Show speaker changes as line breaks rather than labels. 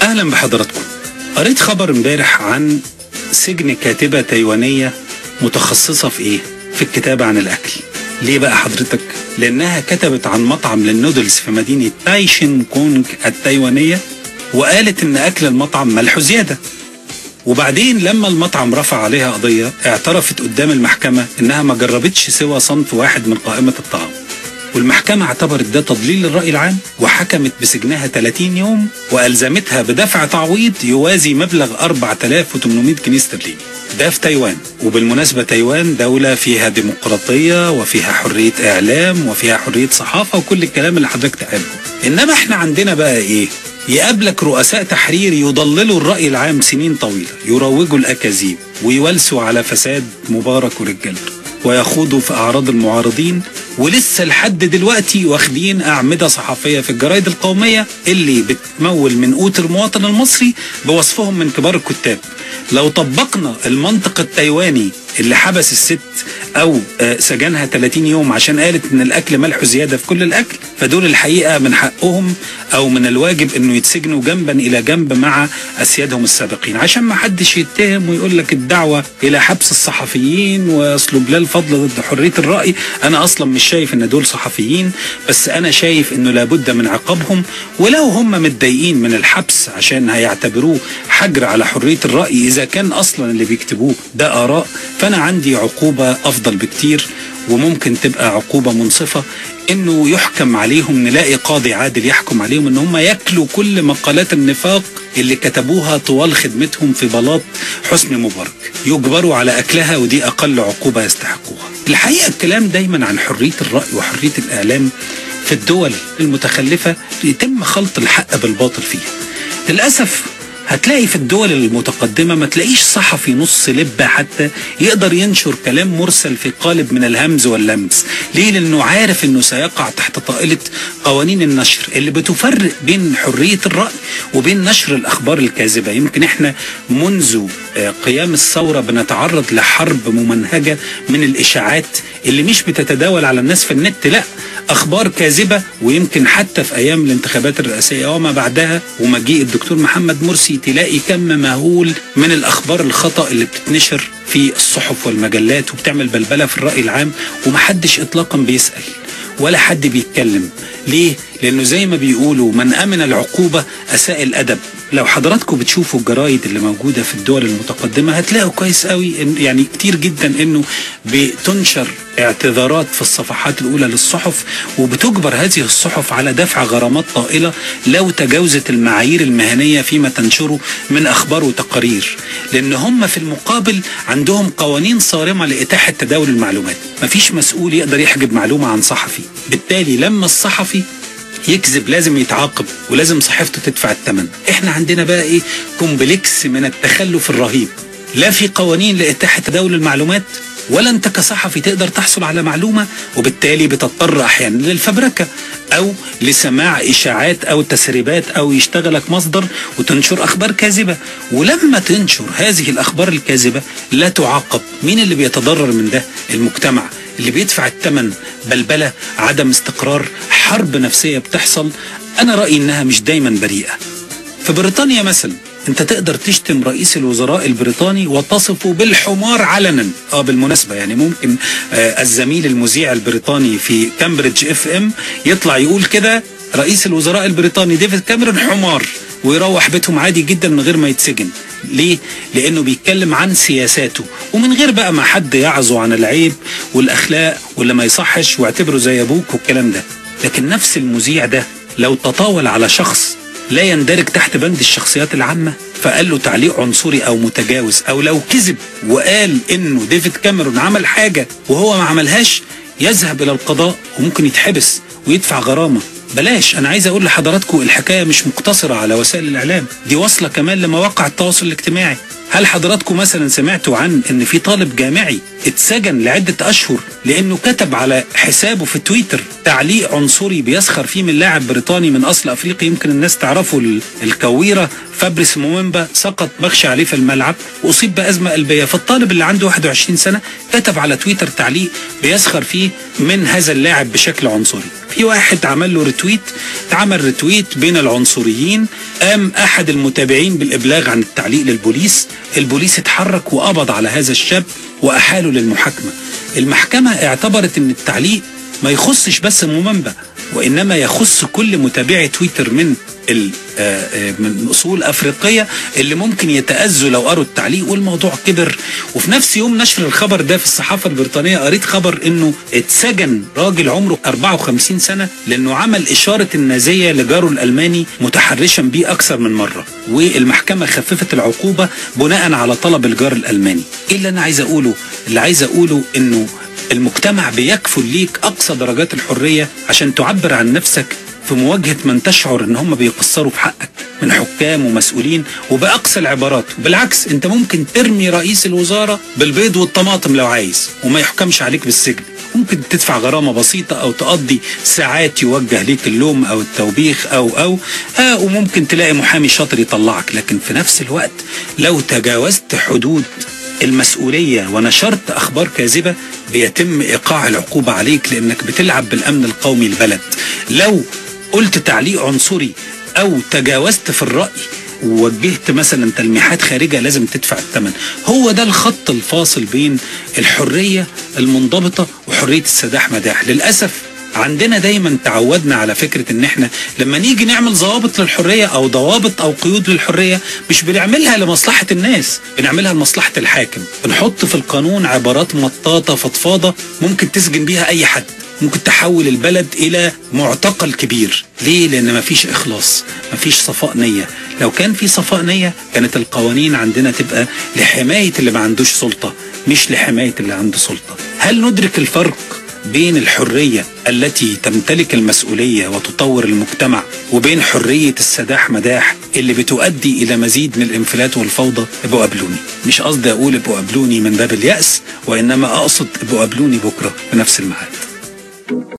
اهلا بحضراتكم قريت خبر امبارح عن سجن كاتبة تايوانية متخصصة في ايه في الكتابة عن الاكل ليه بقى حضرتك لانها كتبت عن مطعم للنودلز في مدينة تايشن كونج التايوانية وقالت ان اكل المطعم ملحه زيادة وبعدين لما المطعم رفع عليها قضية اعترفت قدام المحكمة انها ما جربتش سوى صنف واحد من قائمة الطعام والمحكمة اعتبرت ده تضليل للرأي العام وحكمت بسجنها 30 يوم وألزمتها بدفع تعويض يوازي مبلغ 4800 جنيه استرليني ده في تايوان وبالمناسبة تايوان دولة فيها ديمقراطية وفيها حرية إعلام وفيها حرية صحافة وكل الكلام اللي حضرتك تقابله إنما إحنا عندنا بقى إيه يقابلك رؤساء تحرير يضللوا الرأي العام سنين طويلة يروجوا الأكاذيب ويولسوا على فساد مبارك ورجالته ويخوضوا في أعراض المعارضين ولسه لحد دلوقتي واخدين أعمدة صحفية في الجرايد القومية اللي بتمول من قوت المواطن المصري بوصفهم من كبار الكتاب لو طبقنا المنطق التايواني اللي حبس الست او آه، سجنها 30 يوم عشان قالت ان الاكل ملحه زياده في كل الاكل فدول الحقيقه من حقهم او من الواجب انه يتسجنوا جنبا الى جنب مع اسيادهم السابقين عشان ما حدش يتهم ويقول لك الدعوه الى حبس الصحفيين واصل بلال فضل ضد حريه الراي انا اصلا مش شايف ان دول صحفيين بس انا شايف انه لابد من عقابهم ولو هم متضايقين من الحبس عشان هيعتبروه حجر على حريه الراي اذا كان اصلا اللي بيكتبوه ده اراء فانا عندي عقوبه افضل بكتير وممكن تبقى عقوبه منصفه انه يحكم عليهم نلاقي قاضي عادل يحكم عليهم ان هم ياكلوا كل مقالات النفاق اللي كتبوها طوال خدمتهم في بلاط حسني مبارك يجبروا على اكلها ودي اقل عقوبه يستحقوها الحقيقه الكلام دايما عن حريه الراي وحريه الاعلام في الدول المتخلفه يتم خلط الحق بالباطل فيها للاسف هتلاقي في الدول المتقدمة ما تلاقيش صحفي نص لبة حتى يقدر ينشر كلام مرسل في قالب من الهمز واللمس ليه لأنه عارف أنه سيقع تحت طائلة قوانين النشر اللي بتفرق بين حرية الرأي وبين نشر الأخبار الكاذبة يمكن إحنا منذ آه، قيام الثورة بنتعرض لحرب ممنهجة من الإشاعات اللي مش بتتداول على الناس في النت لا اخبار كاذبه ويمكن حتى في ايام الانتخابات الرئاسيه وما بعدها ومجيء الدكتور محمد مرسي تلاقي كم مهول من الاخبار الخطا اللي بتتنشر في الصحف والمجلات وبتعمل بلبله في الراي العام ومحدش اطلاقا بيسال ولا حد بيتكلم ليه؟ لأنه زي ما بيقولوا من أمن العقوبة أساء الأدب لو حضراتكم بتشوفوا الجرايد اللي موجودة في الدول المتقدمة هتلاقوا كويس قوي إن يعني كتير جدا إنه بتنشر اعتذارات في الصفحات الأولى للصحف وبتجبر هذه الصحف على دفع غرامات طائلة لو تجاوزت المعايير المهنية فيما تنشره من أخبار وتقارير لأن هم في المقابل عندهم قوانين صارمة لإتاحة تداول المعلومات مفيش مسؤول يقدر يحجب معلومة عن صحفي بالتالي لما الصحفي يكذب لازم يتعاقب ولازم صحيفته تدفع الثمن احنا عندنا بقى ايه كومبلكس من التخلف الرهيب لا في قوانين لإتاحة تداول المعلومات ولا انت كصحفي تقدر تحصل على معلومة وبالتالي بتضطر احيانا للفبركة او لسماع اشاعات او تسريبات او يشتغلك مصدر وتنشر اخبار كاذبة ولما تنشر هذه الاخبار الكاذبة لا تعاقب مين اللي بيتضرر من ده المجتمع اللي بيدفع الثمن بلبلة عدم استقرار حرب نفسية بتحصل انا رأيي انها مش دايما بريئة في بريطانيا مثلا انت تقدر تشتم رئيس الوزراء البريطاني وتصفه بالحمار علنا اه بالمناسبه يعني ممكن آه الزميل المذيع البريطاني في كامبريدج اف ام يطلع يقول كده رئيس الوزراء البريطاني ديفيد كاميرون حمار ويروح بيتهم عادي جدا من غير ما يتسجن ليه؟ لأنه بيتكلم عن سياساته ومن غير بقى ما حد يعظه عن العيب والأخلاق واللي ما يصحش واعتبره زي أبوك والكلام ده لكن نفس المذيع ده لو تطاول على شخص لا يندرج تحت بند الشخصيات العامة فقال له تعليق عنصري أو متجاوز أو لو كذب وقال إنه ديفيد كاميرون عمل حاجة وهو ما عملهاش يذهب إلى القضاء وممكن يتحبس ويدفع غرامة بلاش أنا عايز أقول لحضراتكم الحكاية مش مقتصرة على وسائل الإعلام دي واصلة كمان لمواقع التواصل الاجتماعي هل حضراتكم مثلا سمعتوا عن ان في طالب جامعي اتسجن لعدة اشهر لانه كتب على حسابه في تويتر تعليق عنصري بيسخر فيه من لاعب بريطاني من اصل افريقي يمكن الناس تعرفوا ال- الكويرة فابريس مومبا سقط مغشى عليه في الملعب واصيب بازمه قلبيه فالطالب اللي عنده 21 سنه كتب على تويتر تعليق بيسخر فيه من هذا اللاعب بشكل عنصري في واحد عمل له ريتويت اتعمل ريتويت بين العنصريين قام احد المتابعين بالابلاغ عن التعليق للبوليس البوليس اتحرك وقبض على هذا الشاب واحاله للمحاكمه المحكمه اعتبرت ان التعليق ما يخصش بس مومبا وانما يخص كل متابعي تويتر من ال- آه، آه، من اصول افريقيه اللي ممكن يتاذوا لو قروا التعليق والموضوع كبر وفي نفس يوم نشر الخبر ده في الصحافه البريطانيه قريت خبر انه اتسجن راجل عمره 54 سنه لانه عمل اشاره النازيه لجاره الالماني متحرشا بيه اكثر من مره والمحكمه خففت العقوبه بناء على طلب الجار الالماني ايه اللي انا عايز اقوله اللي عايز اقوله انه المجتمع بيكفل ليك اقصى درجات الحريه عشان تعبر عن نفسك في مواجهه من تشعر ان هم بيقصروا في حقك من حكام ومسؤولين وباقصى العبارات بالعكس انت ممكن ترمي رئيس الوزاره بالبيض والطماطم لو عايز وما يحكمش عليك بالسجن ممكن تدفع غرامة بسيطة أو تقضي ساعات يوجه ليك اللوم أو التوبيخ أو أو ها وممكن تلاقي محامي شاطر يطلعك لكن في نفس الوقت لو تجاوزت حدود المسؤولية ونشرت أخبار كاذبة بيتم إيقاع العقوبة عليك لأنك بتلعب بالأمن القومي البلد لو قلت تعليق عنصري أو تجاوزت في الرأي ووجهت مثلا تلميحات خارجة لازم تدفع الثمن هو ده الخط الفاصل بين الحرية المنضبطة وحرية السداح مداح للأسف عندنا دايما تعودنا على فكرة ان احنا لما نيجي نعمل ضوابط للحرية او ضوابط او قيود للحرية مش بنعملها لمصلحة الناس بنعملها لمصلحة الحاكم بنحط في القانون عبارات مطاطة فضفاضة ممكن تسجن بيها اي حد ممكن تحول البلد الى معتقل كبير ليه لان مفيش اخلاص مفيش صفاء نيه لو كان في صفاء نيه كانت القوانين عندنا تبقى لحمايه اللي ما عندوش سلطه مش لحمايه اللي عنده سلطه هل ندرك الفرق بين الحريه التي تمتلك المسؤوليه وتطور المجتمع وبين حريه السداح مداح اللي بتؤدي الى مزيد من الانفلات والفوضى ابقوا قابلوني مش قصدي اقول ابقوا قابلوني من باب الياس وانما اقصد ابقوا قابلوني بكره في نفس الميعاد